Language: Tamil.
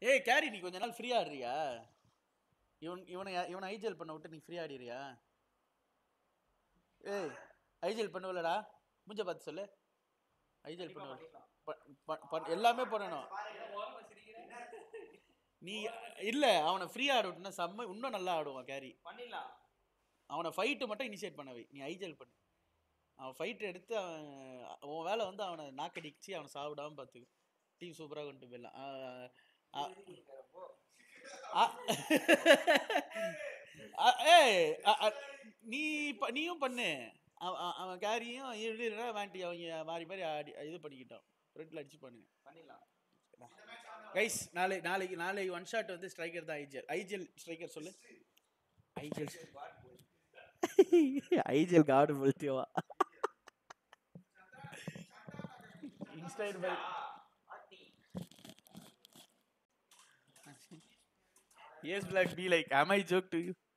ஏய் கேரி நீ கொஞ்ச நாள் ஃப்ரீயா ஆடுறியா இவன் இவனை இவனை ஐஜிஎல் பண்ண விட்டு நீ ஃப்ரீ ஆடிறியா ஏய் ஐஜிஎல் பண்ணுவலடா மூஞ்ச பார்த்து சொல்லு ஐஜிஎல் பண்ணுவல ப- ப- ப- எல்லாமே பண்ணணும் நீ இல்ல அவனை ஃப்ரீ ஆட விட்டுனா செம்ம இன்னும் நல்லா ஆடுவான் கேரி பண்ணிடலாம் அவனை ஃபைட்டு மட்டும் இனிஷியேட் பண்ணவை நீ ஐஜிஎல் பண்ணு அவன் ஃபைட் எடுத்து அவன் உன் வேலை வந்து அவனை நாக்கடிச்சு அவனை சாப்பிடாம பார்த்துக்கு டீம் சூப்பராக கொண்டு போயிடலாம் ஆ, ஆ, ஆ. ஆ, ஏய் அ, அ, நீ ப- நீயும் பண்ணு அவ- அவ- அவன் கேரியும் இல்லைன்னா வேண்டி அவங்க மாறி மாறி ஆடி இது பண்ணிக்கிட்டோம் ஃப்ரெண்டில் அடிச்சு பண்ணுங்க பண்ணிடலாம் கைஸ் நாளை நாளைக்கு நாளைக்கு ஒன் ஷாட் வந்து ஸ்ட்ரைக்கர் தான் ஐஜிஎல் ஐஜிஎல் ஸ்ட்ரைக்கர் சொல்லு ஐஜிஎல் ஐஜிஎல் கார்டு போல்ட்டியோவா இன்ஸ்டைட் பை Yes, Black, be like, am I joke to you?